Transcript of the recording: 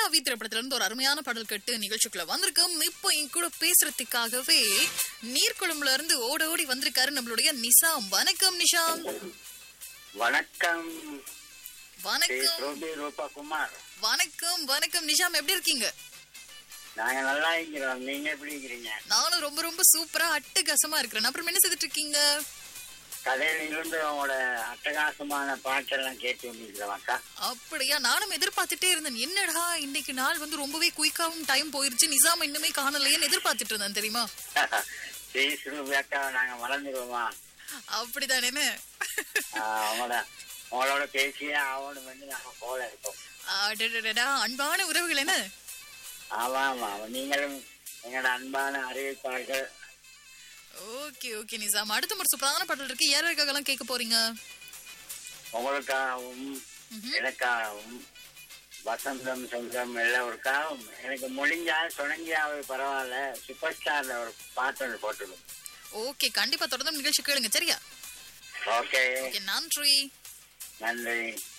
மாயாவி திரைப்படத்துல இருந்து ஒரு அருமையான பாடல் கேட்டு நிகழ்ச்சிக்குள்ள வந்திருக்கோம் இப்போ என் கூட பேசுறதுக்காகவே நீர்க்குழம்புல இருந்து ஓட ஓடி வந்திருக்காரு நம்மளுடைய நிசாம் வணக்கம் நிஷாம் வணக்கம் ஸ்ரீ வணக்கம் ரூபி ரூபா குமார் வணக்கம் வணக்கம் நிஷாம் எப்படி இருக்கீங்க நாங்க நல்லா இருக்கிறோம் நீங்க எப்படி இருக்கிறீங்க நானும் ரொம்ப ரொம்ப சூப்பரா அட்டகாசமா இருக்கிறேன் அப்புறம் என்ன செய்துட்டு இருக்கீங்க கதையில இருந்து உங்களோட அட்டகாசமான பாட்டெல்லாம் கேட்டு வந்திருக்கிறோம் அக்கா அப்படியா நானும் எதிர்பார்த்துட்டே இருந்தேன் என்னடா இன்னைக்கு நாள் வந்து ரொம்பவே குயிக்காவும் டைம் போயிருச்சு நிசாம் இன்னுமே காணலையேன்னு எதிர்பார்த்துட்டு இருந்தேன் தெரியுமா ஸ்ரீ ரூபி அக்கா நாங்க மறந்துடுவோமா அப்படிதானே ஆஹ் உங்களோட உங்களோட பேசியே ஆகணும் வந்து நாங்க போல இருக்கோம் அடடடடா, அன்பான உறவுகள் என்ன ஆமா ஆமா நீங்களும் எங்களோட அன்பான அறிவிப்பார்கள் ஓகே ஓகே நிசாம் அடுத்த ஒரு சூப்பரான பாடல் இருக்கு யாருக்காகலாம் கேட்க போறீங்க உங்களுக்காகவும் எனக்காகவும் வசந்தம் சொந்தம் எல்லோருக்காகவும் எனக்கு முடிஞ்சா தொடங்கியாவது பரவாயில்ல சூப்பர் ஸ்டார்ல ஒரு பாட்டு ஒன்று போட்டுடும் ஓகே கண்டிப்பா தொடர்ந்து நிகழ்ச்சி கேளுங்க சரியா ஓகே ஓகே நன்றி நன்றி